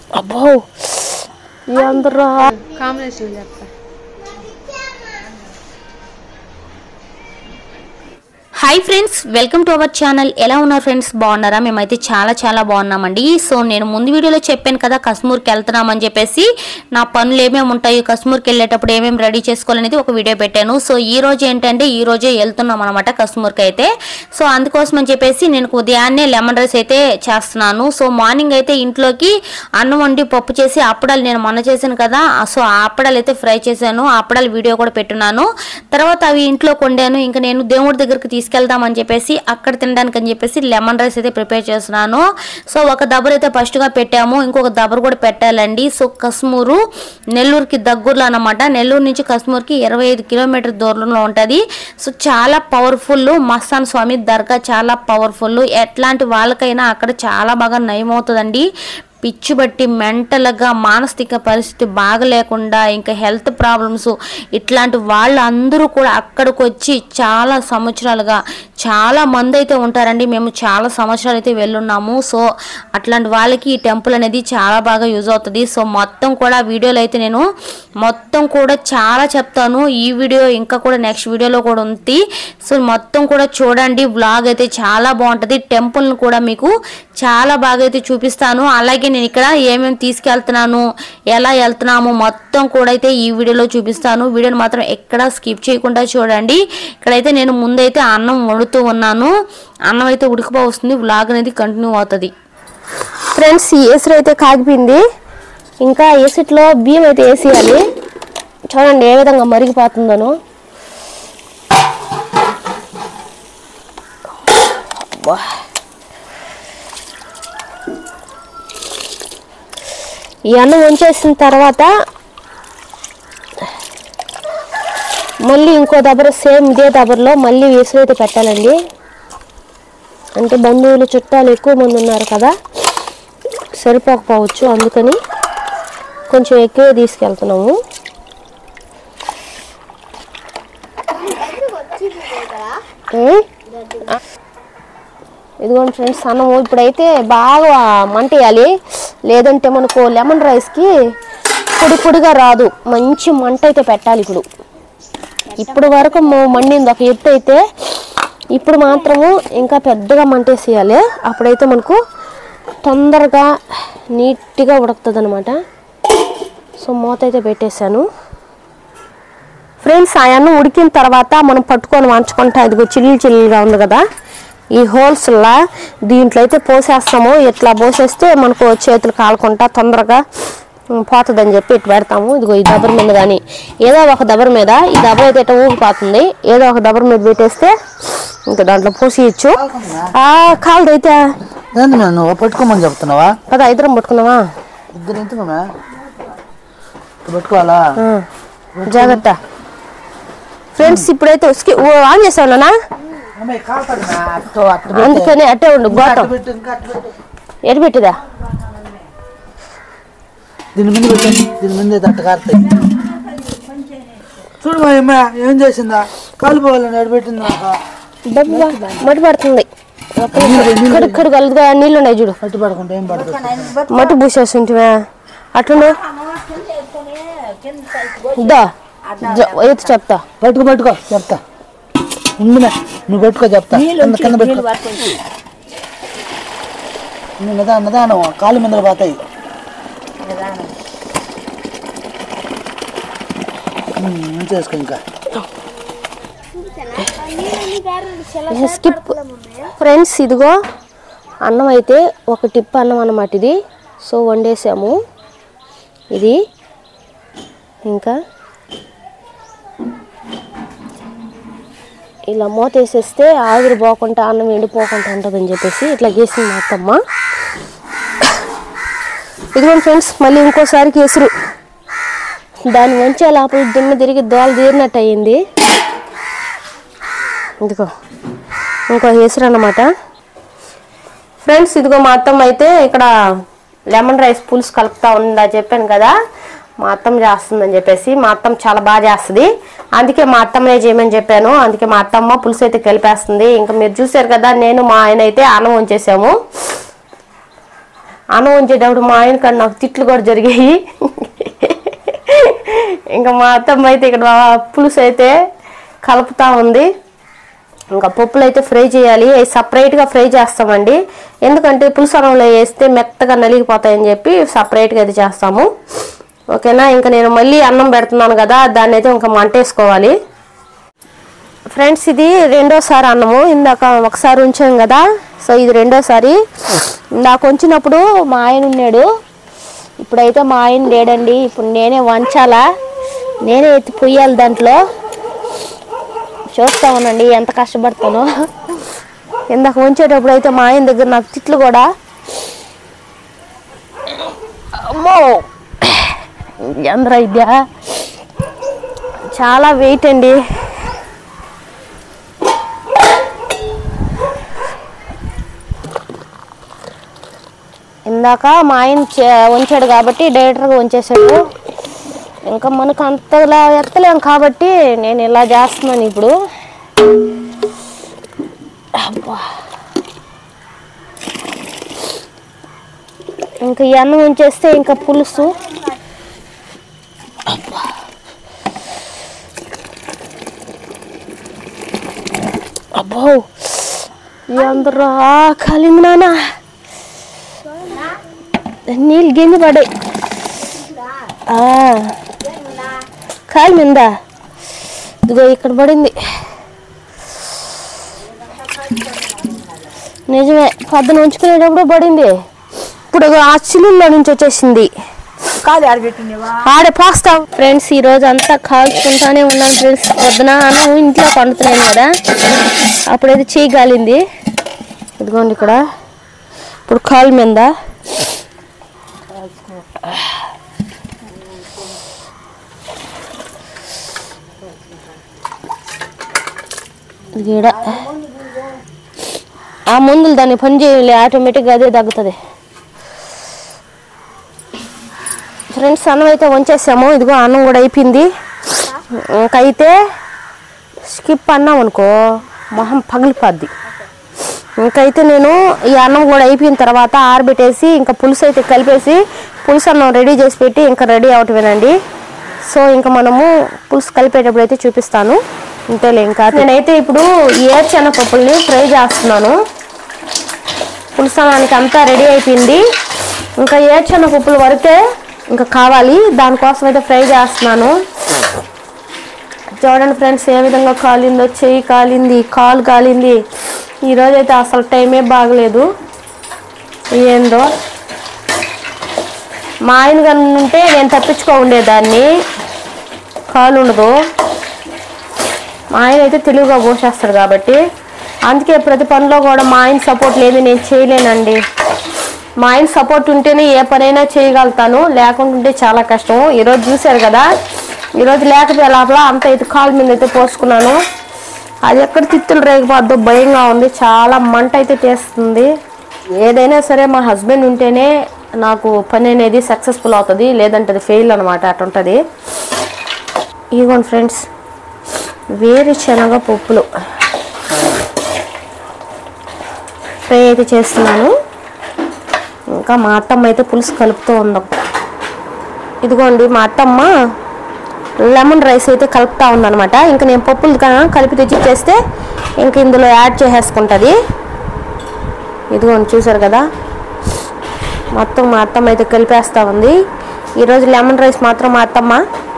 అబ్బో అందరూ కాంబినేషన్ చెప్తా hi friends welcome to our channel ఎలా ఉన్నారు ఫ్రెండ్స్ బాగున్నారా మేమైతే చాలా చాలా బాగున్నామండి సో నేను ముందు వీడియోలో చెప్పాను కదా కశ్మూర్కి వెళ్తున్నామని చెప్పేసి నా పనులు ఏమేమి ఉంటాయి కశ్మూర్కి వెళ్ళేటప్పుడు ఏమేమి రెడీ చేసుకోవాలనేది ఒక వీడియో పెట్టాను సో ఈ రోజు ఏంటంటే ఈ రోజే వెళ్తున్నాం అనమాట కశ్మూర్కి అయితే సో అందుకోసం అని చెప్పేసి నేను ఉదయాన్నే లెమన్ రైస్ అయితే చేస్తున్నాను సో మార్నింగ్ అయితే ఇంట్లోకి అన్నం వండి పప్పు చేసి అప్పడాలు నేను మొన్న చేశాను కదా సో ఆ అప్పడాలు అయితే ఫ్రై చేశాను ఆ అప్పడాలు వీడియో కూడా పెట్టున్నాను తర్వాత అవి ఇంట్లో కొండాను ఇంకా నేను దేవుడి దగ్గరికి తీసుకెళ్దామని చెప్పేసి అక్కడ తినడానికి అని చెప్పేసి లెమన్ రైస్ అయితే ప్రిపేర్ చేస్తున్నాను సో ఒక దబర్ అయితే ఫస్ట్గా పెట్టాము ఇంకొక దబర్ కూడా పెట్టాలండి సో కశ్మూరు నెల్లూరుకి దగ్గరలో అనమాట నెల్లూరు నుంచి కశ్మూర్కి ఇరవై ఐదు కిలోమీటర్ దూరంలో ఉంటుంది సో చాలా పవర్ఫుల్ మస్తాన్ స్వామి దర్గా చాలా పవర్ఫుల్ ఎట్లాంటి వాళ్ళకైనా అక్కడ చాలా బాగా నయమవుతుందండి పిచ్చి బట్టి మెంటల్గా మానసిక పరిస్థితి బాగలేకుండా ఇంకా హెల్త్ ప్రాబ్లమ్స్ ఇట్లాంటి వాళ్ళందరూ కూడా అక్కడికి వచ్చి చాలా సంవత్సరాలుగా చాలా మంది అయితే ఉంటారండి మేము చాలా సంవత్సరాలు అయితే వెళ్ళున్నాము సో అట్లాంటి వాళ్ళకి ఈ టెంపుల్ అనేది చాలా బాగా యూజ్ అవుతుంది సో మొత్తం కూడా వీడియోలో అయితే నేను మొత్తం కూడా చాలా చెప్తాను ఈ వీడియో ఇంకా కూడా నెక్స్ట్ వీడియోలో కూడా ఉంది సో మొత్తం కూడా చూడండి వ్లాగ్ అయితే చాలా బాగుంటుంది టెంపుల్ని కూడా మీకు చాలా బాగా అయితే చూపిస్తాను అలాగే నేను ఇక్కడ ఏమేమి తీసుకెళ్తున్నాను ఎలా వెళ్తున్నాము మొత్తం కూడా అయితే ఈ వీడియోలో చూపిస్తాను వీడియోని మాత్రం ఎక్కడా స్కిప్ చేయకుండా చూడండి ఇక్కడైతే నేను ముందైతే అన్నం వండుతూ ఉన్నాను అన్నం అయితే ఉడికిపోతుంది వ్లాగ్ అనేది కంటిన్యూ అవుతుంది ఫ్రెండ్స్ ఈ ఏసులు అయితే కాగిపోయింది ఇంకా ఏసిట్లో బియ్యం అయితే వేసేయాలి చూడండి ఏ విధంగా మరిగిపోతుందనో అబ్బా. ఈ అన్నం వంచేసిన తర్వాత మళ్ళీ ఇంకో దబర సేమ్ ఇదే దబరలో మళ్ళీ వేసులు అయితే పెట్టాలండి అంటే బంధువులు చుట్టాలు ఎక్కువ మంది ఉన్నారు కదా సరిపోకపోవచ్చు అందుకని కొంచెం ఎక్కువ తీసుకెళ్తున్నాము ఉం? ఇదిగోండి ఫ్రెండ్స్ అన్నము ఇప్పుడైతే బాగా మంట వేయాలి లేదంటే మనకు లెమన్ రైస్కి పొడి పొడిగా రాదు మంచి మంట అయితే పెట్టాలి ఇప్పుడు ఇప్పుడు వరకు మ- మండింది ఒక ఎత్తు అయితే ఇప్పుడు మాత్రము ఇంకా పెద్దగా మంటేసేయాలి అప్పుడైతే మనకు తొందరగా నీట్గా ఉడుకుతుంది అనమాట సో మూత అయితే పెట్టేశాను ఫ్రెండ్స్ ఆ అన్నం ఉడికిన తర్వాత మనం పట్టుకొని వంచుకుంటా ఇదిగో చిల్లి చిల్లిగా ఉంది కదా ఈ హోల్స్లా దీంట్లో అయితే పోసేస్తాము ఇట్లా పోసేస్తే మనకు చేతులు కాలకుండా తొందరగా ఉమ్, పోతుందని చెప్పి ఇటు పెడతాము ఇదిగో ఈ దబర్ మీద కానీ ఏదో ఒక దబర్ మీద ఈ దబర్ అయితే ఇట్లా ఊగిపోతుంది ఏదో ఒక దబర్ మీద పెట్టేస్తే ఇంకా దాంట్లో పోసేయచ్చు ఆ కాలది అయితే ఏంది మేము నువ్వు పట్టుకోమని చెప్తున్నావా పద ఇద్దరం పట్టుకుందామా ఇద్దరు ఎందుకు మే ఇటు పట్టుకోవాలా ఆ, జాగ్రత్త ఫ్రెండ్స్ ఇప్పుడైతే ఉస్కి ఓ, ఆన్ చేసావునా అందుకని అట్టే ఉండు గోతం ఎటు పెట్టిదా దీని ముందు పెట్టండి దీని ముందు అయితే అట్ట కారుతాయి చూడు మా అమ్మ ఏం చేసిందా కాలిపోవాలని ఎడబెట్టింది నాకు డబ్బా మట్టి పడుతుంది కడుగు కడుగు అలుగుగా నీళ్ళు ఉన్నాయి చూడు పట్టు పడకుండా ఏం పడుతుంది మట్టి పూసేస్తుంటివా అట్లుండు దా జ- ఎత్తు చెప్తా పట్టుకో పట్టుకో చెప్తా ఉందినా నువ్వు పెట్టుకో చెప్తా కింద కింద పెట్టుకో నువ్వు నిదానం నిదానం కాలు మీద పోతాయి ఉమ్, చేసుకో ఇంకా స్కిప్ ఫ్రెండ్స్ ఇదిగో అన్నం అయితే ఒక టిప్ అన్నం అన్నమాట ఇది సో వండేసాము ఇది ఇంకా ఇలా మూత వేసేస్తే ఆవిరి పోకుండా అన్నం ఎండిపోకుండా ఉంటుందని చెప్పేసి ఇట్లా చేసింది మా అత్తమ్మ ఇదిగోండి ఫ్రెండ్స్ మళ్ళీ ఇంకోసారి కేసురు దాని మంచి లోపల దుమ్మ తిరిగి దోల తీరినట్టు అయ్యింది ఇదిగో ఇంకో హేసరు అన్నమాట ఫ్రెండ్స్ ఇదిగో మా అత్తమ్మ అయితే ఇక్కడ లెమన్ రైస్ పులుసు కలుపుతా ఉందా చెప్పాను కదా మా అత్తమ్మ చేస్తుందని చెప్పేసి మా అత్తమ్మ చాలా బాగా చేస్తుంది అందుకే మా అత్తమ్మనే చేయమని చెప్పాను అందుకే మా అత్తమ్మ పులుసు అయితే కలిపేస్తుంది ఇంకా మీరు చూసారు కదా నేను మా ఆయన అయితే అన్నం వంచేసాము అన్నం ఉంచేటప్పుడు మా ఆయన కాడ నాకు తిట్లు కూడా జరిగాయి ఇంకా మా అత్తమ్మ అయితే ఇక్కడ పులుసు అయితే కలుపుతా ఉంది ఇంకా పప్పులు అయితే ఫ్రై చేయాలి అవి సపరేట్గా ఫ్రై చేస్తామండి ఎందుకంటే పులుసు అన్నంలో వేస్తే మెత్తగా నలిగిపోతాయని చెప్పి సపరేట్గా అయితే చేస్తాము ఓకేనా ఇంకా నేను మళ్ళీ అన్నం పెడుతున్నాను కదా దాన్ని అయితే ఇంకా మంటేసుకోవాలి ఫ్రెండ్స్ ఇది రెండోసారి అన్నము ఇందాక ఒకసారి ఉంచాం కదా సో ఇది రెండోసారి ఇందాక ఉంచినప్పుడు మా ఆయన ఉన్నాడు ఇప్పుడైతే మా ఆయన లేడండి ఇప్పుడు నేనే వంచాలా నేనే ఎత్తి పొయ్యాలి దాంట్లో చూస్తా ఉండండి ఎంత కష్టపడతానో ఇందాక ఉంచేటప్పుడు అయితే మా ఆయన దగ్గర నాకు తిట్లు కూడా అమ్మో ఎంద్ర ఇద్యా చాలా వెయిట్ అండి ఇందాక మా ఆయన చే- ఉంచాడు కాబట్టి డైరెక్టర్గా ఉంచేసాడు ఇంకా మనకు అంతలా ఎత్తలేం కాబట్టి నేను ఇలా చేస్తున్నాను ఇప్పుడు అబ్బా. ఇంకా ఈ అన్నం ఉంచేస్తే ఇంకా పులుసు అబ్బా. అబ్బో అందరూ కాలింది నానా నీళ్ళు గింజ పడాయి కాలు మిందా ఇదిగో ఇక్కడ పడింది నిజమే పొద్దున ఉంచుకునేటప్పుడు పడింది ఇప్పుడు ఆ చిలుల్లో నుంచి వచ్చేసింది కాదు ఆడబెట్టినవా ఆడే పోస్తాం ఫ్రెండ్స్ ఈ రోజు అంతా కాల్చుకుంటానే ఉన్నాను ఫ్రెండ్స్ పొద్దున అన్నం ఇంట్లో పండుతున్నాను కదా అప్పుడైతే చేయి గాలింది ఇదిగోండి ఇక్కడ ఇప్పుడు కాలు మీద ఈడ ఆ ముందులు దాన్ని పని చేయలే ఆటోమేటిక్గా అదే తగ్గుతుంది ఫ్రెండ్స్ అన్నం అయితే వంచేసాము ఇదిగో అన్నం కూడా అయిపోయింది ఇంకైతే స్కిప్ అన్నాం అనుకో మొహం పగిలిపోద్ది ఇంకైతే నేను ఈ అన్నం కూడా అయిపోయిన తర్వాత ఆరబెట్టేసి ఇంకా పులుసు అయితే కలిపేసి పులుసు అన్నం రెడీ చేసి పెట్టి ఇంకా రెడీ అవటమేనండి సో ఇంకా మనము పులుసు కలిపేటప్పుడు అయితే చూపిస్తాను ఇంతేలే ఇంకా నేనైతే ఇప్పుడు ఏర్చెన పప్పుల్ని ఫ్రై చేస్తున్నాను పులుసు అన్నానికి అంతా రెడీ అయిపోయింది ఇంకా ఏర్చెన పప్పుల వరకే ఇంకా కావాలి దానికోసం అయితే ఫ్రై చేస్తున్నాను చూడండి ఫ్రెండ్స్ ఏ విధంగా కాలిందో చెయ్యి కాలింది కాలు కాలింది ఈరోజు అయితే అసలు టైమే బాగలేదు ఏందో మా ఆయన కానీ ఉంటే నేను తప్పించుకో ఉండేదాన్ని కాలు ఉండదు మా ఆయన అయితే తెలివిగా పోసేస్తాడు కాబట్టి అందుకే ప్రతి పనిలో కూడా మా ఆయన సపోర్ట్ లేదు నేను చేయలేనండి మా ఆయన సపోర్ట్ ఉంటేనే ఏ పనైనా చేయగలుగుతాను లేకుండా ఉంటే చాలా కష్టం ఈరోజు చూశారు కదా ఈరోజు లేకపోతే లోపల అంత అయితే కాలు మీద అయితే పోసుకున్నాను అది ఎక్కడ తిత్తులు రేగిపోద్దో భయంగా ఉంది చాలా మంట అయితే చేస్తుంది ఏదైనా సరే మా హస్బెండ్ ఉంటేనే నాకు పని అనేది సక్సెస్ఫుల్ అవుతుంది లేదంటే అది ఫెయిల్ అనమాట అటుంటుంది ఇదిగోండి ఫ్రెండ్స్ వేరుశనగ పప్పులు ఫ్రై అయితే చేస్తున్నాను ఇంకా మా అత్తమ్మ అయితే పులుసు కలుపుతూ ఉందాం ఇదిగోండి మా అత్తమ్మ లెమన్ రైస్ అయితే కలుపుతా ఉందన్నమాట ఇంకా నేను పప్పులు క- కలిపి తెచ్చి చేస్తే ఇంక ఇందులో యాడ్ చేసేసుకుంటుంది ఇదిగోండి చూసారు కదా మొత్తం మా అత్తమ్మ అయితే కలిపేస్తూ ఉంది ఈరోజు లెమన్ రైస్ మాత్రం మా అత్తమ్మ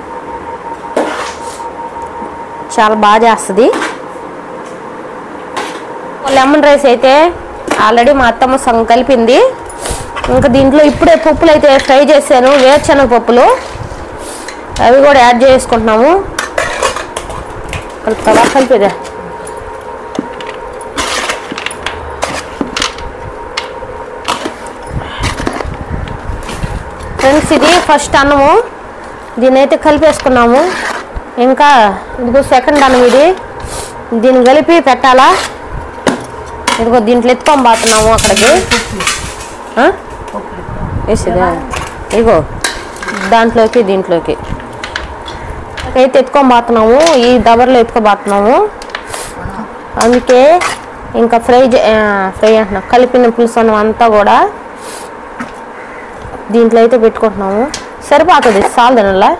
చాలా బాగా చేస్తుంది లెమన్ రైస్ అయితే ఆల్రెడీ మా అత్తమ్మ సగం కలిపింది ఇంకా దీంట్లో ఇప్పుడే పప్పులు అయితే ఫ్రై చేశాను వేరుశనగ పప్పులు అవి కూడా యాడ్ చేసుకుంటున్నాము కలుపుతావా కలిపేదా ఫ్రెండ్స్ ఇది ఫస్ట్ అన్నము దీన్ని అయితే కలిపేసుకున్నాము ఇంకా ఇదిగో సెకండ్ అన్నం ఇది దీన్ని కలిపి పెట్టాలా ఇదిగో దీంట్లో ఎత్తుకొని పోతున్నాము అక్కడికి ఆ? వేసేదా ఇగో దాంట్లోకి దీంట్లోకి అయితే ఎత్తుకొని పోతున్నాము ఈ దబర్లో ఎత్తుకోబోతున్నాము అందుకే ఇంకా ఫ్రై చే- ఆ, ఫ్రై అంటున్నా కలిపిన పులుసు అన్నం అంతా కూడా దీంట్లో అయితే పెట్టుకుంటున్నాము సరిపోతుంది చాలు తినలా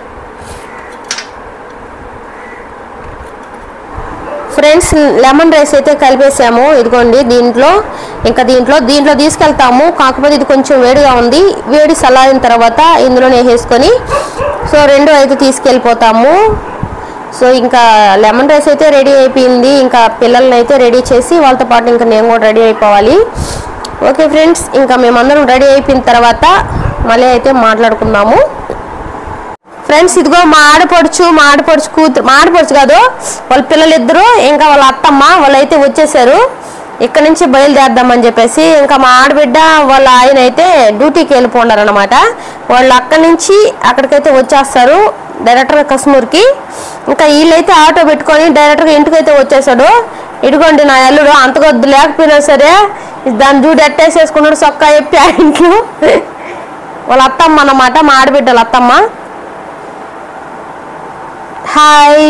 ఫ్రెండ్స్ లెమన్ రైస్ అయితే కలిపేసాము ఇదిగోండి దీంట్లో ఇంకా దీంట్లో దీంట్లో తీసుకెళ్తాము కాకపోతే ఇది కొంచెం వేడిగా ఉంది వేడి చల్లారిన తర్వాత ఇందులోనే వేసేసుకొని సో రెండు అయితే తీసుకెళ్ళిపోతాము సో ఇంకా లెమన్ రైస్ అయితే రెడీ అయిపోయింది ఇంకా పిల్లల్ని అయితే రెడీ చేసి వాళ్ళతో పాటు ఇంకా నేను కూడా రెడీ అయిపోవాలి ఓకే ఫ్రెండ్స్ ఇంకా మేమందరం రెడీ అయిపోయిన తర్వాత మళ్ళీ అయితే మాట్లాడుకుందాము ఫ్రెండ్స్ ఇదిగో మా ఆడపడుచు మా ఆడపడుచు కూతురు మా ఆడపడుచు కాదు వాళ్ళ పిల్లలు ఇద్దరు ఇంకా వాళ్ళ అత్తమ్మ వాళ్ళు అయితే వచ్చేసారు ఇక్కడ నుంచి బయలుదేరదామని చెప్పేసి ఇంకా మా ఆడబిడ్డ వాళ్ళ ఆయన అయితే డ్యూటీకి వెళ్ళిపోన్నారు అనమాట వాళ్ళు అక్కడి నుంచి అక్కడికైతే వచ్చేస్తారు డైరెక్టర్ కశ్మూర్కి ఇంకా వీళ్ళైతే ఆటో పెట్టుకొని డైరెక్ట్గా ఇంటికి అయితే వచ్చేసాడు ఇదిగోండి నా అల్లుడు అంతకొద్దు లేకపోయినా సరే దాన్ని చూడు ఎట్టేసేసుకున్నాడు సొక్కా చెప్పి ఆ ఇంట్లో వాళ్ళ అత్తమ్మ అన్నమాట మా ఆడబిడ్డ వాళ్ళ అత్తమ్మ హాయ్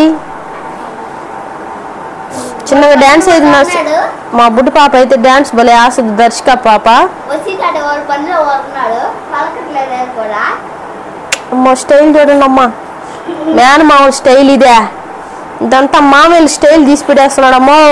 చిన్నగా డాన్స్ వేస్తున్నారు మా బుడ్డి పాప అయితే డాన్స్ భలే ఆసది దర్శక పాప వచ్చేసాడు వాడు పనిలో వాడుతున్నాడు పలకట్లేదు కూడా అమ్మో స్టైల్ చూడండి అమ్మా మేన మామూలు స్టైల్ ఇదే ఇదంతా మామూలు స్టైల్ తీసి పెట్టేస్తున్నాడమ్మో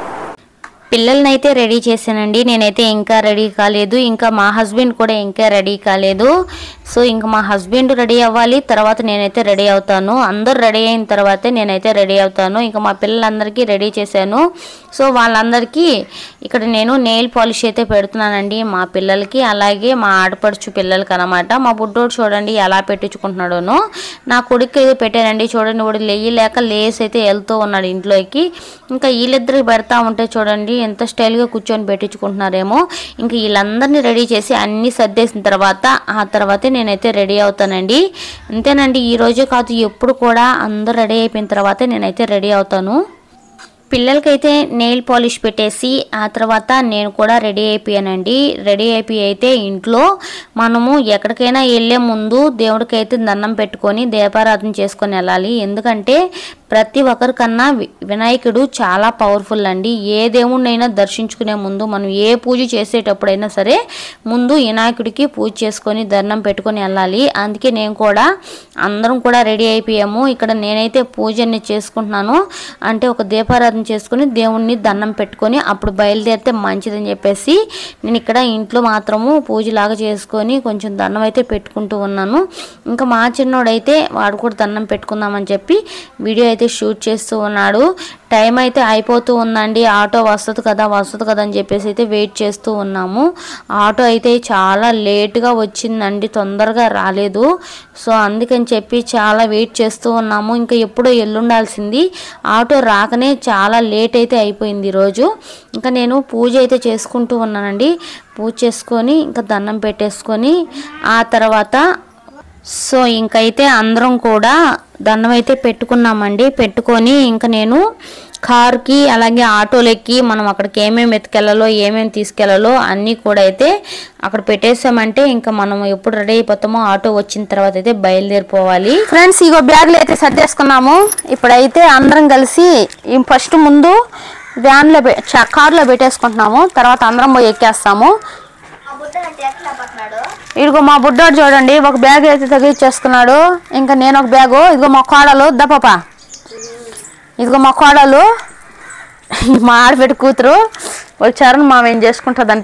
పిల్లల్ని అయితే రెడీ చేశానండి నేనైతే ఇంకా రెడీ కాలేదు ఇంకా మా హస్బెండ్ కూడా ఇంకా రెడీ కాలేదు సో ఇంకా మా హస్బెండ్ రెడీ అవ్వాలి తర్వాత నేనైతే రెడీ అవుతాను అందరూ రెడీ అయిన తర్వాతే నేనైతే రెడీ అవుతాను ఇంకా మా పిల్లలందరికీ రెడీ చేశాను సో వాళ్ళందరికీ ఇక్కడ నేను నెయిల్ పాలిష్ అయితే పెడుతున్నానండి మా పిల్లలకి అలాగే మా ఆడపడుచు పిల్లలకి అనమాట మా బుడ్డోడు చూడండి ఎలా పెట్టించుకుంటున్నాడోను నా కొడుకు అయితే పెట్టానండి చూడండి వాడు లేయలేక లేస్ అయితే వెళ్తూ ఉన్నాడు ఇంట్లోకి ఇంకా వీళ్ళిద్దరికి పెడతా ఉంటే చూడండి ఎంత స్టైల్గా కూర్చొని పెట్టించుకుంటున్నారేమో ఇంకా వీళ్ళందరినీ రెడీ చేసి అన్నీ సర్దేసిన తర్వాత ఆ తర్వాతే నేనైతే రెడీ అవుతానండి అంతేనండి ఈ రోజే కాదు ఎప్పుడు కూడా అందరూ రెడీ అయిపోయిన తర్వాతే నేనైతే రెడీ అవుతాను పిల్లలకైతే నెయిల్ పాలిష్ పెట్టేసి ఆ తర్వాత నేను కూడా రెడీ అయిపోయానండి రెడీ అయిపోయి అయితే ఇంట్లో మనము ఎక్కడికైనా వెళ్ళే ముందు దేవుడికైతే దండం పెట్టుకొని దీపారాధన చేసుకొని వెళ్ళాలి ఎందుకంటే ప్రతి ఒక్కరికన్నా వి- వినాయకుడు చాలా పవర్ఫుల్ అండి ఏ దేవుణ్ణైనా దర్శించుకునే ముందు మనం ఏ పూజ చేసేటప్పుడైనా సరే ముందు వినాయకుడికి పూజ చేసుకొని దండం పెట్టుకొని వెళ్ళాలి అందుకే నేను కూడా అందరం కూడా రెడీ అయిపోయాము ఇక్కడ నేనైతే పూజని చేసుకుంటున్నాను అంటే ఒక దీపారాధన చేసుకుని దేవుణ్ణి దండం పెట్టుకొని అప్పుడు బయలుదేరితే మంచిదని చెప్పేసి నేను ఇక్కడ ఇంట్లో మాత్రము పూజలాగా చేసుకొని కొంచెం దండం అయితే పెట్టుకుంటూ ఉన్నాను ఇంకా మా చిన్నోడైతే వాడు కూడా దండం పెట్టుకుందామని చెప్పి వీడియో అయితే షూట్ చేస్తూ ఉన్నాడు టైం అయితే అయిపోతూ ఉందండి ఆటో వస్తుంది కదా వస్తుంది కదా అని చెప్పేసి అయితే వెయిట్ చేస్తూ ఉన్నాము ఆటో అయితే చాలా లేట్గా వచ్చిందండి తొందరగా రాలేదు సో అందుకని చెప్పి చాలా వెయిట్ చేస్తూ ఉన్నాము ఇంకా ఎప్పుడో ఎల్లుండాల్సింది ఆటో రాకనే చాలా లేట్ అయితే అయిపోయింది ఈరోజు ఇంకా నేను పూజ అయితే చేసుకుంటూ ఉన్నానండి పూజ చేసుకొని ఇంకా దండం పెట్టేసుకొని ఆ తర్వాత సో ఇంకైతే అందరం కూడా దండం అయితే పెట్టుకున్నామండి పెట్టుకొని ఇంకా నేను కార్కి అలాగే ఆటోలెక్కి మనం అక్కడికి ఏమేమి ఎత్తుకెళ్ళాలో ఏమేమి తీసుకెళ్లాలో అన్నీ కూడా అయితే అక్కడ పెట్టేసామంటే ఇంకా మనం ఎప్పుడు రెడీ అయిపోతామో ఆటో వచ్చిన తర్వాత అయితే బయలుదేరిపోవాలి ఫ్రెండ్స్ ఇగో బ్యాగులు అయితే సర్దేసుకున్నాము ఇప్పుడైతే అందరం కలిసి ఈ ఫస్ట్ ముందు వ్యాన్లో పె- చ- కార్లో పెట్టేసుకుంటున్నాము తర్వాత అందరం పోయి ఎక్కేస్తాము ఆ బుట్ట అంటే ఎట్లా పట్టినాడు ఇదిగో మా బుడ్డోడు చూడండి ఒక బ్యాగ్ అయితే తగిలిచ్చేసుకున్నాడు ఇంకా నేను ఒక బ్యాగు ఇదిగో మా కోడలు దప్పప ఇదిగో మా కోడలు మా ఆడబిడ్డ కూతురు వాళ్ళ చరణ్ మామ ఏం చేసుకుంటుందంట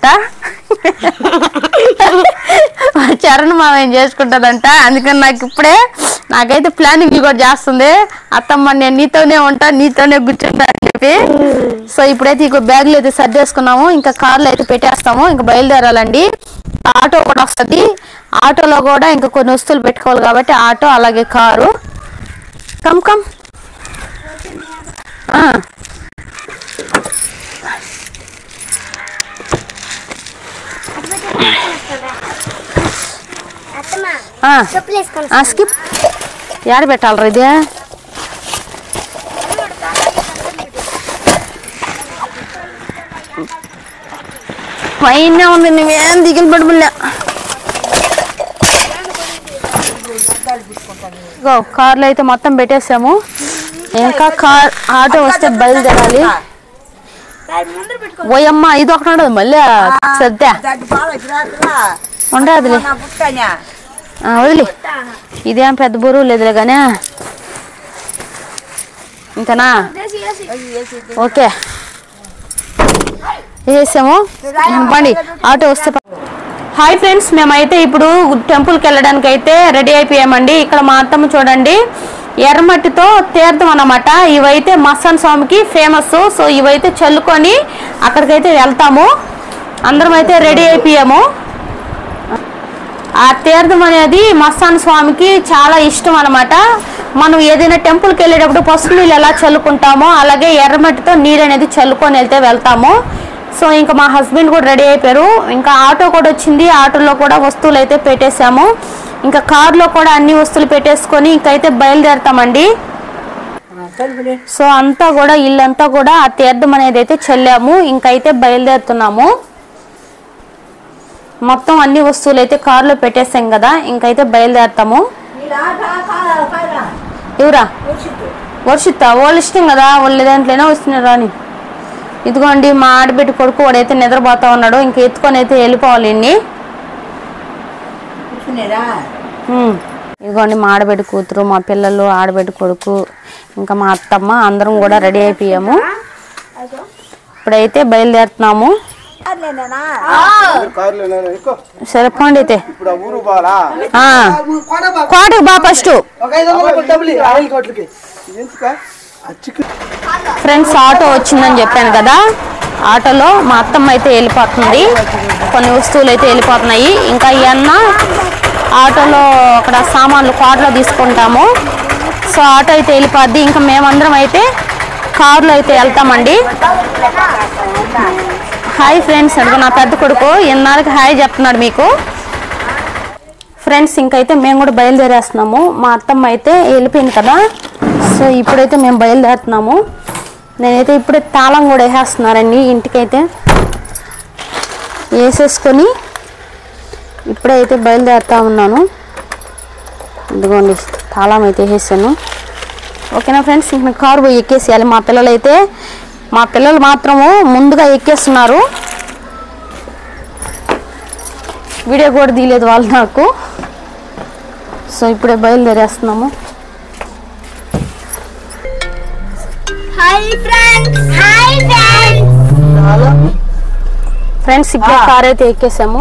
వాళ్ళ చరణ్ మామ ఏం చేసుకుంటుందంట అందుకని నాకు ఇప్పుడే నాకైతే ప్లానింగ్ కూడా చేస్తుంది అత్తమ్మ నేను నీతోనే ఉంటా నీతోనే కూర్చుంటా అని చెప్పి సో ఇప్పుడైతే ఇక బ్యాగులు అయితే సర్దేసుకున్నాము ఇంకా కార్లు అయితే పెట్టేస్తాము ఇంకా బయలుదేరాలండి ఆటో కూడా వస్తుంది ఆటోలో కూడా ఇంకా కొన్ని వస్తువులు పెట్టుకోవాలి కాబట్టి ఆటో అలాగే కారు కమ్ కమ్ ఆ. అత్తమ్మా ఆ. చెప్పులు వేసుకొని ఆ, స్కిప్ ఏడ పెట్టాలరా ఇది పైన ఉంది నువ్వేం దిగులు పడబుల్లే ఇగో కార్లో అయితే మొత్తం పెట్టేసాము ఇంకా కార్ ఆటో వస్తే బయలుదేరాలి ఓయమ్మ ఇది ఒకటి ఉండదు మళ్ళీ సర్దా ఉండదులే ఆ, వదిలి ఇదేం పెద్ద బరువు లేదులే కానీ ఇంతనా ఓకే వేసాము బండి ఆటో వస్తే ప- హాయ్ ఫ్రెండ్స్ మేమైతే ఇప్పుడు టెంపుల్కి వెళ్ళడానికి అయితే రెడీ అయిపోయామండి ఇక్కడ మా అత్తమ్మ చూడండి ఎర్రమట్టితో తీర్థం అన్నమాట ఇవైతే మస్తాన్ స్వామికి ఫేమస్ సో ఇవైతే చల్లుకొని అక్కడికైతే వెళ్తాము అందరం అయితే రెడీ అయిపోయాము ఆ తీర్థం అనేది మస్తాన్ స్వామికి చాలా ఇష్టం అనమాట మనం ఏదైనా టెంపుల్కి వెళ్ళేటప్పుడు పసుపు నీళ్ళు ఎలా చల్లుకుంటామో అలాగే ఎర్రమట్టితో నీరు అనేది చల్లుకొని వెళ్తే వెళ్తాము సో ఇంకా మా హస్బెండ్ కూడా రెడీ అయిపోయారు ఇంకా ఆటో కూడా వచ్చింది ఆటోలో కూడా వస్తువులు అయితే పెట్టేశాము ఇంకా కార్లో కూడా అన్ని వస్తువులు పెట్టేసుకొని ఇంకైతే బయలుదేరుతామండి సో అంతా కూడా ఇల్లంతా కూడా ఆ తీర్థం అనేది అయితే చల్లాము ఇంకైతే బయలుదేరుతున్నాము మొత్తం అన్ని వస్తువులు అయితే కారులో పెట్టేసాం కదా ఇంకైతే బయలుదేరుతాము ఎవరా వర్షిత వాళ్ళు ఇష్టం కదా వాళ్ళు దాంట్లోనే వస్తున్నారు రాని ఇదిగోండి మా ఆడబిడ్డ కొడుకు వాడైతే నిద్రపోతా ఉన్నాడు ఇంక ఎత్తుకొని అయితే వెళ్ళిపోవాలి ఇన్ని ఉమ్. ఇదిగోండి మా ఆడబిడ్డ కూతురు మా పిల్లలు ఆడబిడ్డ కొడుకు ఇంకా మా అత్తమ్మ అందరం కూడా రెడీ అయిపోయాము ఇప్పుడైతే బయలుదేరుతున్నాము సరే పోండి అయితే ఇప్పుడు ఆ ఊరు పోవాలా ఆ, కోటకి బా ఫస్ట్ ఒక ఐదు వందల డబ్బులు ఇయ్యి, ఆయిల్ కోట్లకి ఎందుకా ఫ్రెండ్స్ ఆటో వచ్చిందని చెప్పాను కదా ఆటోలో మా అత్తమ్మ అయితే వెళ్ళిపోతుంది కొన్ని వస్తువులు అయితే వెళ్ళిపోతున్నాయి ఇంకా ఇవన్న ఆటోలో అక్కడ సామాన్లు కార్లో తీసుకుంటాము సో ఆటో అయితే వెళ్ళిపోద్ది ఇంకా మేమందరం అయితే కారులో అయితే వెళ్తామండి హాయ్ ఫ్రెండ్స్ అడుగు నా పెద్ద కొడుకు ఇన్నాళ్ళకి హాయ్ చెప్తున్నాడు మీకు ఫ్రెండ్స్ ఇంకైతే మేము కూడా బయలుదేరేస్తున్నాము మా అత్తమ్మ అయితే వెళ్ళిపోయింది కదా సో ఇప్పుడైతే మేము బయలుదేరుతున్నాము నేనైతే ఇప్పుడే తాళం కూడా వేసేస్తున్నారండి ఇంటికైతే వేసేసుకొని ఇప్పుడైతే బయలుదేరుతా ఉన్నాను ఇదిగోండి తాళం అయితే వేసేసాను ఓకేనా ఫ్రెండ్స్ ఇంక కారు పోయి ఎక్కేసేయాలి మా పిల్లలు అయితే మా పిల్లలు మాత్రము ముందుగా ఎక్కేస్తున్నారు వీడియో కూడా తీయలేదు వాళ్ళు నాకు సో ఇప్పుడే బయలుదేరేస్తున్నాము hi friends hi friends friends ఇప్పుడు కార్ అయితే ఎక్కేసాము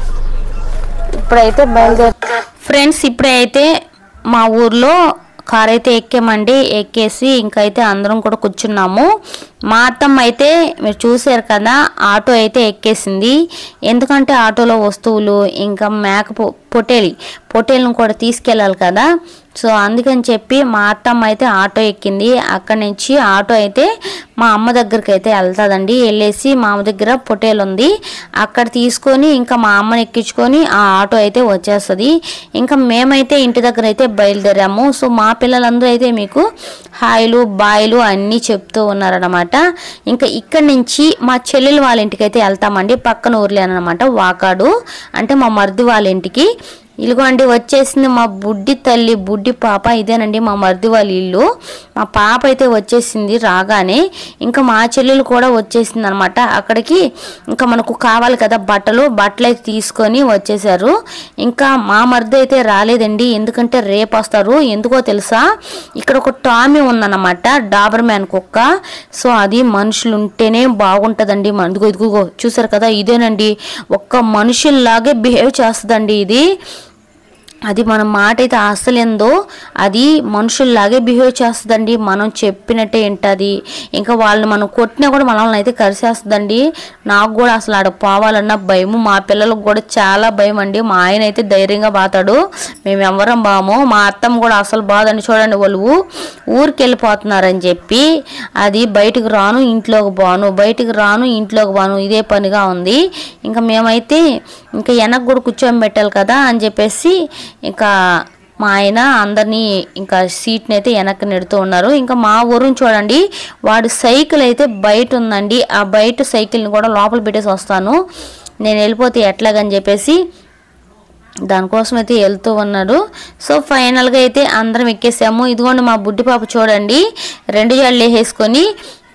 ఇప్పుడైతే బయలుదేరు ఫ్రెండ్స్ ఇప్పుడైతే మా ఊర్లో కార్ అయితే ఎక్కామండి ఎక్కేసి ఇంకైతే అందరం కూడా కూర్చున్నాము మా అత్తమ్మ అయితే మీరు చూసారు కదా ఆటో అయితే ఎక్కేసింది ఎందుకంటే ఆటోలో వస్తువులు ఇంకా మేక పొ- పొట్టేలి పొట్టేలను కూడా తీసుకెళ్ళాలి కదా సో అందుకని చెప్పి మా అత్తమ్మ అయితే ఆటో ఎక్కింది అక్కడి నుంచి ఆటో అయితే మా అమ్మ దగ్గరికి అయితే వెళ్తుందండి వెళ్ళేసి మా అమ్మ దగ్గర పొట్టేలు ఉంది అక్కడ తీసుకొని ఇంకా మా అమ్మని ఎక్కించుకొని ఆ ఆటో అయితే వచ్చేస్తుంది ఇంకా మేమైతే ఇంటి దగ్గర అయితే బయలుదేరాము సో మా పిల్లలందరూ అయితే మీకు హాయిలు బాయిలు అన్నీ చెప్తూ ఉన్నారనమాట ఇంకా ఇక్కడి నుంచి మా చెల్లెలు వాళ్ళ ఇంటికి అయితే వెళ్తామండి పక్కన ఊర్లే అనమాట వాకాడు అంటే మా మరిది వాళ్ళ ఇంటికి ఇదిగోండి వచ్చేసింది మా బుడ్డి తల్లి బుడ్డి పాప ఇదేనండి మా మరిది వాళ్ళ ఇల్లు మా పాప అయితే వచ్చేసింది రాగానే ఇంకా మా చెల్లెలు కూడా వచ్చేసింది అనమాట అక్కడికి ఇంకా మనకు కావాలి కదా బట్టలు బట్టలు అయితే తీసుకొని వచ్చేసారు ఇంకా మా మరిది అయితే రాలేదండి ఎందుకంటే రేపు వస్తారు ఎందుకో తెలుసా ఇక్కడ ఒక టామీ ఉందన్నమాట డాబర్ మ్యాన్ కుక్క సో అది మనుషులు ఉంటేనే బాగుంటుందండి మన ఇదిగో ఇదిగో చూసారు కదా ఇదేనండి ఒక్క మనుషుల్లాగే బిహేవ్ చేస్తుందండి ఇది అది మన మాట అయితే అసలేందో అది మనుషుల్లాగే బిహేవ్ చేస్తుందండి మనం చెప్పినట్టే వింటది ఇంకా వాళ్ళని మనం కొట్టినా కూడా మనల్ని అయితే కరిసేస్తుందండి నాకు కూడా అసలు ఆడ పోవాలన్న భయము మా పిల్లలకు కూడా చాలా భయం అండి మా ఆయన అయితే ధైర్యంగా బాతాడు మేము ఎవరం బాము మా అత్తమ్మ కూడా అసలు బాధండి చూడండి వాళ్ళు ఊ- ఊరికి వెళ్ళిపోతున్నారని చెప్పి అది బయటకు రాను ఇంట్లోకి బాను బయటకు రాను ఇంట్లోకి బాను ఇదే పనిగా ఉంది ఇంకా మేమైతే ఇంకా వెనక్కి కూడా కూర్చొని పెట్టాలి కదా అని చెప్పేసి ఇంకా మా ఆయన అందరినీ ఇంకా సీట్ని అయితే వెనక్కి నెడుతూ ఉన్నారు ఇంకా మా ఊరుని చూడండి వాడు సైకిల్ అయితే బయట ఉందండి ఆ బయట సైకిల్ని కూడా లోపల పెట్టేసి వస్తాను నేను వెళ్ళిపోతే ఎట్లాగని చెప్పేసి దానికోసం అయితే వెళ్తూ ఉన్నాడు సో ఫైనల్గా అయితే అందరం ఎక్కేసాము ఇదిగోండి మా బుడ్డి పాప చూడండి రెండు జళ్ళు వేసుకొని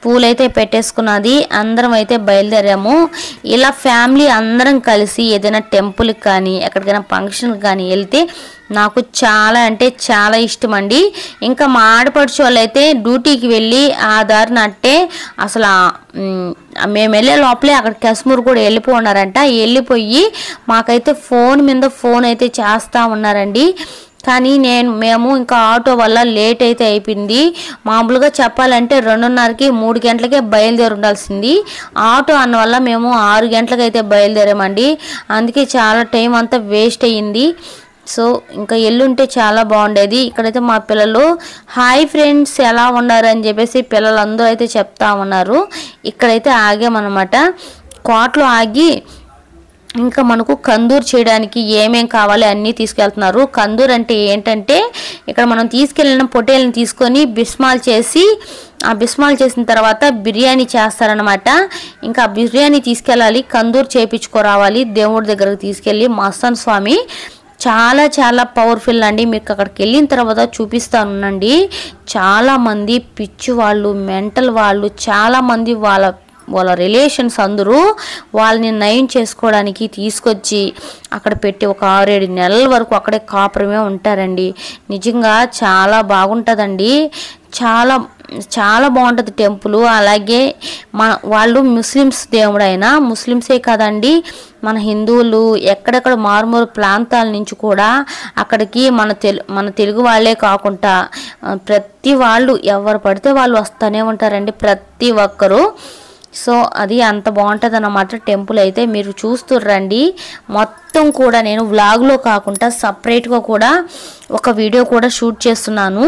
పూలైతే పెట్టేసుకున్నది అందరం అయితే బయలుదేరాము ఇలా ఫ్యామిలీ అందరం కలిసి ఏదైనా టెంపుల్కి కానీ ఎక్కడికైనా ఫంక్షన్కి కానీ వెళ్తే నాకు చాలా అంటే చాలా ఇష్టం అండి ఇంకా మా ఆడపడుచు వాళ్ళు అయితే డ్యూటీకి వెళ్ళి ఆ దారిన అట్టే అసలు ఆ, మ్, మేము వెళ్ళే లోపలే అక్కడ కశ్మూర్ కూడా వెళ్ళిపోన్నారంట వెళ్ళిపోయి మాకైతే ఫోన్ మీద ఫోన్ అయితే చేస్తూ ఉన్నారండి కానీ నేను మేము ఇంకా ఆటో వల్ల లేట్ అయితే అయిపోయింది మామూలుగా చెప్పాలంటే రెండున్నరకి మూడు గంటలకే బయలుదేరి ఉండాల్సింది ఆటో అన్న వల్ల మేము ఆరు గంటలకు అయితే బయలుదేరామండి అందుకే చాలా టైం అంతా వేస్ట్ అయ్యింది సో ఇంకా ఎల్లుంటే చాలా బాగుండేది ఇక్కడైతే మా పిల్లలు హాయ్ ఫ్రెండ్స్ ఎలా ఉన్నారు అని చెప్పేసి పిల్లలందరూ అయితే చెప్తా ఉన్నారు ఇక్కడైతే ఆగామన్నమాట కోటలో ఆగి ఇంకా మనకు కందూర్ చేయడానికి ఏమేం కావాలి అన్నీ తీసుకెళ్తున్నారు కందూర్ అంటే ఏంటంటే ఇక్కడ మనం తీసుకెళ్ళిన పొటేల్ని తీసుకొని బిస్మాల్ చేసి ఆ బిస్మాల్ చేసిన తర్వాత బిర్యానీ చేస్తారనమాట ఇంకా ఆ బిర్యానీ తీసుకెళ్ళాలి కందూర్ చేపించుకోరావాలి దేవుడి దగ్గరకు తీసుకెళ్ళి మస్తాన్ స్వామి చాలా చాలా పవర్ఫుల్ అండి మీకు అక్కడికి వెళ్ళిన తర్వాత చూపిస్తానండి చాలా మంది పిచ్చి వాళ్ళు మెంటల్ వాళ్ళు చాలా మంది వాళ్ళ వాళ్ళ రిలేషన్స్ అందరూ వాళ్ళని నయం చేసుకోవడానికి తీసుకొచ్చి అక్కడ పెట్టి ఒక ఆరేడు నెలల వరకు అక్కడే కాపురమే ఉంటారండి నిజంగా చాలా బాగుంటుందండి చాలా చాలా బాగుంటుంది టెంపుల్ అలాగే మన వాళ్ళు ముస్లిమ్స్ దేవుడు అయినా ముస్లిమ్సే కదండి మన హిందువులు ఎక్కడెక్కడ మారుమూల ప్రాంతాల నుంచి కూడా అక్కడికి మన తెలు మన తెలుగు వాళ్ళే కాకుండా ఆ, ప్రతి వాళ్ళు ఎవరు పడితే వాళ్ళు వస్తూనే ఉంటారండి ప్రతి ఒక్కరూ సో అది అంత బాగుంటుంది అన్నమాట టెంపుల్ అయితే మీరు చూస్తుర్రండి మొత్తం కూడా నేను వ్లాగ్లో కాకుండా సపరేట్గా కూడా ఒక వీడియో కూడా షూట్ చేస్తున్నాను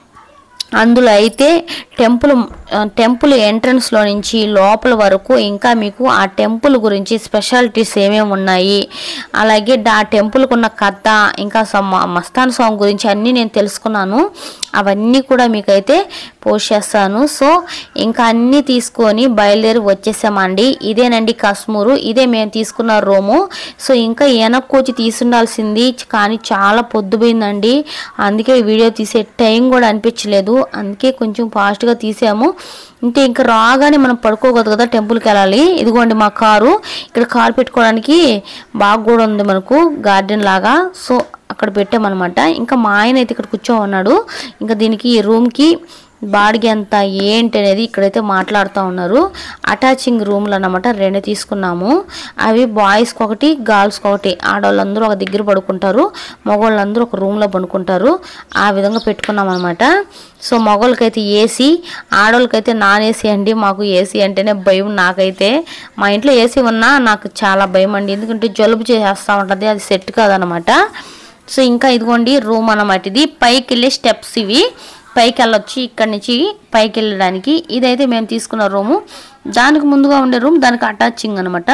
అందులో అయితే టెంపుల్ ఆ, టెంపుల్ ఎంట్రన్స్లో నుంచి లోపల వరకు ఇంకా మీకు ఆ టెంపుల్ గురించి స్పెషాలిటీస్ ఏమేమి ఉన్నాయి అలాగే ఆ టెంపుల్కి ఉన్న కథ ఇంకా సమ్- మస్తాన్ స్వామి గురించి అన్నీ నేను తెలుసుకున్నాను అవన్నీ కూడా మీకైతే పోస్ట్ చేస్తాను సో ఇంకా అన్నీ తీసుకొని బయలుదేరి వచ్చేసామండి ఇదేనండి కశ్మూరు ఇదే మేము తీసుకున్న రూము సో ఇంకా వెనక్కి వచ్చి తీసుండాల్సింది కానీ చాలా పొద్దుపోయిందండి అందుకే ఈ వీడియో తీసే టైం కూడా అనిపించలేదు అందుకే కొంచెం ఫాస్ట్గా తీసాము అంటే ఇంకా రాగానే మనం పడుకోకూడదు కదా టెంపుల్కి వెళ్ళాలి ఇదిగోండి మా కారు ఇక్కడ కారు పెట్టుకోవడానికి బాగా కూడా ఉంది మనకు గార్డెన్ లాగా సో అక్కడ పెట్టామన్నమాట ఇంకా మా ఆయన అయితే ఇక్కడ కూర్చో ఉన్నాడు ఇంకా దీనికి ఈ రూమ్కి బాడిగ ఎంత ఏంటి అనేది ఇక్కడైతే మాట్లాడుతూ ఉన్నారు అటాచింగ్ రూమ్లు అన్నమాట రెండు తీసుకున్నాము అవి బాయ్స్కి ఒకటి గర్ల్స్కి ఒకటి ఆడవాళ్ళందరూ ఒక దగ్గర పడుకుంటారు మగవాళ్ళందరూ ఒక రూమ్లో పడుకుంటారు ఆ విధంగా పెట్టుకున్నాం అనమాట సో మగవాళ్ళకైతే ఏసీ ఆడవాళ్ళకైతే నాన్ ఏసీ అండి మాకు ఏసీ అంటేనే భయం నాకైతే మా ఇంట్లో ఏసీ ఉన్నా నాకు చాలా భయం అండి ఎందుకంటే జలుబు చేసేస్తూ ఉంటుంది అది సెట్ కాదనమాట సో ఇంకా ఇదిగోండి రూమ్ అన్నమాట ఇది పైకి వెళ్ళే స్టెప్స్ ఇవి పైకి వెళ్ళొచ్చి ఇక్కడ నుంచి పైకి వెళ్ళడానికి ఇదైతే మేము తీసుకున్న రూము దానికి ముందుగా ఉండే రూమ్ దానికి అటాచింగ్ అనమాట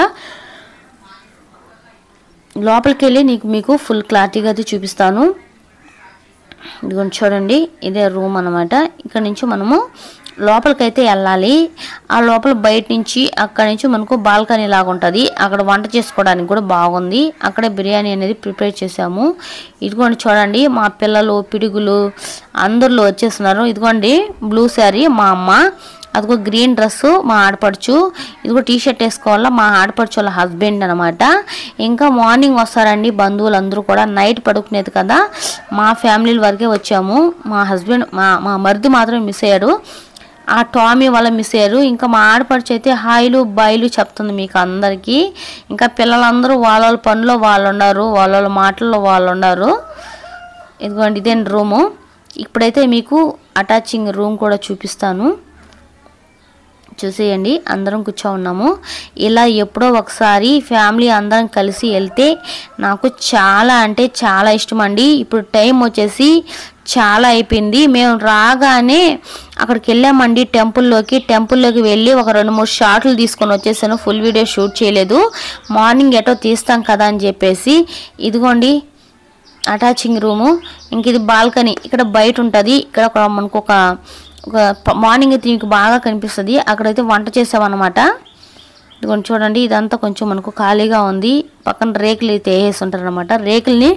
లోపలికి వెళ్ళి నీకు మీకు ఫుల్ క్లారిటీగా అయితే చూపిస్తాను ఇదిగోండి చూడండి ఇదే రూమ్ అనమాట ఇక్కడ నుంచి మనము లోపలికైతే వెళ్ళాలి ఆ లోపల బయట నుంచి అక్కడ నుంచి మనకు బాల్కనీ లాగా ఉంటుంది అక్కడ వంట చేసుకోవడానికి కూడా బాగుంది అక్కడే బిర్యానీ అనేది ప్రిపేర్ చేసాము ఇదిగోండి చూడండి మా పిల్లలు పిడుగులు అందరిలో వచ్చేస్తున్నారు ఇదిగోండి బ్లూ శారీ మా అమ్మ అదిగో గ్రీన్ డ్రెస్ మా ఆడపడుచు ఇదిగో టీ షర్ట్ వేసుకోవాలా మా ఆడపడుచు వాళ్ళ హస్బెండ్ అనమాట ఇంకా మార్నింగ్ వస్తారండి బంధువులు అందరూ కూడా నైట్ పడుకునేది కదా మా ఫ్యామిలీ వరకే వచ్చాము మా హస్బెండ్ మా మా మరిది మాత్రం మిస్ అయ్యాడు ఆ టామీ వాళ్ళ మిస్ అయ్యారు ఇంకా మా ఆడపడుచు అయితే హాయిలు బాయిలు చెప్తుంది మీకు అందరికీ ఇంకా పిల్లలందరూ వాళ్ళ వాళ్ళ పనిలో వాళ్ళు ఉన్నారు వాళ్ళ వాళ్ళ మాటల్లో వాళ్ళు ఉన్నారు ఇదిగోండి ఇదే రూము ఇప్పుడైతే మీకు అటాచింగ్ రూమ్ కూడా చూపిస్తాను చూసేయండి అందరం కూర్చో ఉన్నాము ఇలా ఎప్పుడో ఒకసారి ఫ్యామిలీ అందరం కలిసి వెళ్తే నాకు చాలా అంటే చాలా ఇష్టం అండి ఇప్పుడు టైం వచ్చేసి చాలా అయిపోయింది మేము రాగానే అక్కడికి వెళ్ళామండి టెంపుల్లోకి టెంపుల్లోకి వెళ్ళి ఒక రెండు మూడు షాట్లు తీసుకొని వచ్చేసాను ఫుల్ వీడియో షూట్ చేయలేదు మార్నింగ్ ఎటో తీస్తాం కదా అని చెప్పేసి ఇదిగోండి అటాచింగ్ రూము ఇంక ఇది బాల్కనీ ఇక్కడ బయట ఉంటుంది ఇక్కడ ఒక మనకు ఒక ఒక ప- మార్నింగ్ అయితే మీకు బాగా కనిపిస్తుంది అక్కడైతే వంట చేసామన్నమాట ఇదిగోండి చూడండి ఇదంతా కొంచెం మనకు ఖాళీగా ఉంది పక్కన రేకులు అయితే వేసేసి ఉంటారు అనమాట రేకుల్ని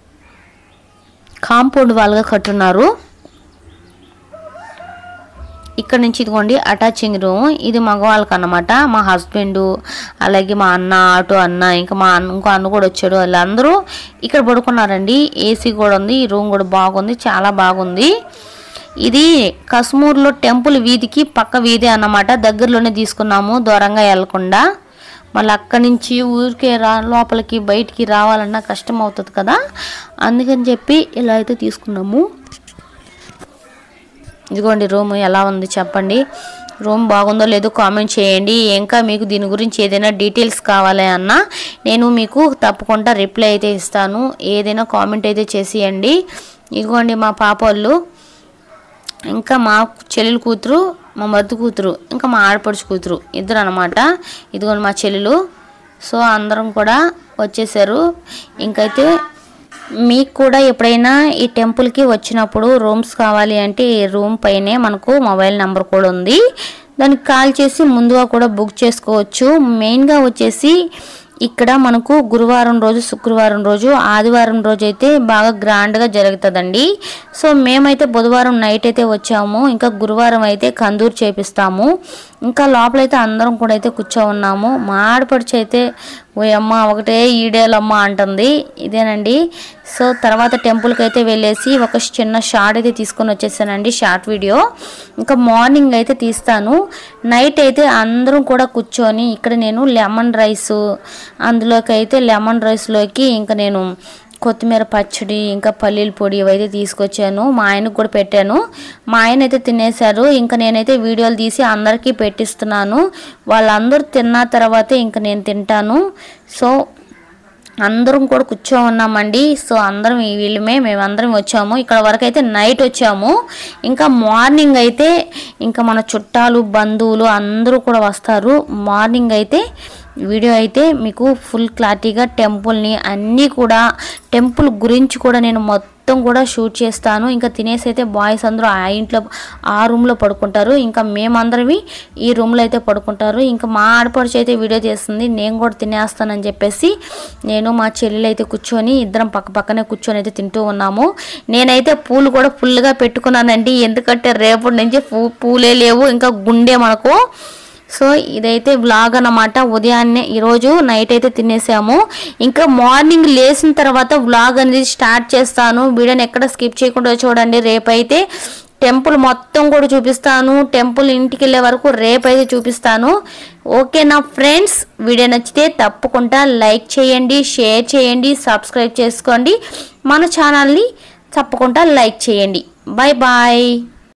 కాంపౌండ్ వాళ్ళగా కట్టున్నారు ఇక్కడ నుంచి ఇదిగోండి అటాచింగ్ రూమ్ ఇది మగవాళ్ళకి అన్నమాట మా హస్బెండ్ అలాగే మా అన్న ఆటో అన్న ఇంకా మా అన్న ఇంకో అన్న కూడా వచ్చాడు వాళ్ళందరూ ఇక్కడ పడుకున్నారండి ఏసీ కూడా ఉంది ఈ రూమ్ కూడా బాగుంది చాలా బాగుంది ఇది కశ్మూర్లో టెంపుల్ వీధికి పక్క వీధి అన్నమాట దగ్గరలోనే తీసుకున్నాము దూరంగా వెళ్లకుండా మళ్ళీ అక్కడి నుంచి ఊరికే రా లోపలికి బయటికి రావాలన్నా కష్టం అవుతుంది కదా అందుకని చెప్పి ఇలా అయితే తీసుకున్నాము ఇదిగోండి రూమ్ ఎలా ఉంది చెప్పండి రూమ్ బాగుందో లేదో కామెంట్ చేయండి ఇంకా మీకు దీని గురించి ఏదైనా డీటెయిల్స్ కావాలి అన్నా నేను మీకు తప్పకుండా రిప్లై అయితే ఇస్తాను ఏదైనా కామెంట్ అయితే చేసేయండి ఇదిగోండి మా పాప వాళ్ళు ఇంకా మా చెల్లెలు కూతురు మా మద్దు కూతురు ఇంకా మా ఆడపడుచు కూతురు ఇద్దరు అనమాట ఇదిగోండి మా చెల్లెలు సో అందరం కూడా వచ్చేసారు ఇంకైతే మీకు కూడా ఎప్పుడైనా ఈ టెంపుల్కి వచ్చినప్పుడు రూమ్స్ కావాలి అంటే ఈ రూమ్ పైనే మనకు మొబైల్ నెంబర్ కూడా ఉంది దానికి కాల్ చేసి ముందుగా కూడా బుక్ చేసుకోవచ్చు మెయిన్గా వచ్చేసి ఇక్కడ మనకు గురువారం రోజు శుక్రవారం రోజు ఆదివారం రోజు అయితే బాగా గ్రాండ్గా జరుగుతుందండి సో మేమైతే బుధవారం నైట్ అయితే వచ్చాము ఇంకా గురువారం అయితే కందూరు చేపిస్తాము ఇంకా లోపలైతే అందరం కూడా అయితే కూర్చో ఉన్నాము మా ఆడపడుచు అయితే ఓ అమ్మ ఒకటే ఈడేలమ్మ అంటుంది ఇదేనండి సో తర్వాత టెంపుల్కి అయితే వెళ్ళేసి ఒక చిన్న షార్ట్ అయితే తీసుకొని వచ్చేసానండి షార్ట్ వీడియో ఇంకా మార్నింగ్ అయితే తీస్తాను నైట్ అయితే అందరం కూడా కూర్చొని ఇక్కడ నేను లెమన్ రైస్ అందులోకి అయితే లెమన్ రైస్లోకి ఇంకా నేను కొత్తిమీర పచ్చడి ఇంకా పల్లీల పొడి ఇవైతే తీసుకొచ్చాను మా ఆయనకు కూడా పెట్టాను మా ఆయన అయితే తినేశారు ఇంకా నేనైతే వీడియోలు తీసి అందరికీ పెట్టిస్తున్నాను వాళ్ళందరూ తిన్న తర్వాతే ఇంకా నేను తింటాను సో అందరం కూడా కూర్చో ఉన్నామండి సో అందరం ఈ వీళ్ళమే మేమందరం వచ్చాము ఇక్కడ వరకు అయితే నైట్ వచ్చాము ఇంకా మార్నింగ్ అయితే ఇంకా మన చుట్టాలు బంధువులు అందరూ కూడా వస్తారు మార్నింగ్ అయితే వీడియో అయితే మీకు ఫుల్ క్లారిటీగా టెంపుల్ని అన్నీ కూడా టెంపుల్ గురించి కూడా నేను మొత్తం కూడా షూట్ చేస్తాను ఇంకా తినేసి అయితే బాయ్స్ అందరూ ఆ ఇంట్లో ఆ రూమ్లో పడుకుంటారు ఇంకా మేమందరవి ఈ రూమ్లో అయితే పడుకుంటారు ఇంకా మా ఆడపడుచు అయితే వీడియో చేస్తుంది నేను కూడా తినేస్తానని చెప్పేసి నేను మా చెల్లెలు అయితే కూర్చొని ఇద్దరం పక్క పక్కనే కూర్చొని అయితే తింటూ ఉన్నాము నేనైతే పూలు కూడా ఫుల్గా పెట్టుకున్నానండి ఎందుకంటే రేపటి నుంచి పూ పూలే లేవు ఇంకా గుండె మనకు సో ఇదైతే వ్లాగ్ అన్నమాట ఉదయాన్నే ఈరోజు నైట్ అయితే తినేసాము ఇంకా మార్నింగ్ లేచిన తర్వాత వ్లాగ్ అనేది స్టార్ట్ చేస్తాను వీడియోని ఎక్కడ స్కిప్ చేయకుండా చూడండి రేపైతే టెంపుల్ మొత్తం కూడా చూపిస్తాను టెంపుల్ ఇంటికి వెళ్ళే వరకు రేపైతే చూపిస్తాను ఓకే నా ఫ్రెండ్స్ వీడియో నచ్చితే తప్పకుండా లైక్ చేయండి షేర్ చేయండి సబ్స్క్రైబ్ చేసుకోండి మన ఛానల్ని తప్పకుండా లైక్ చేయండి బాయ్ బాయ్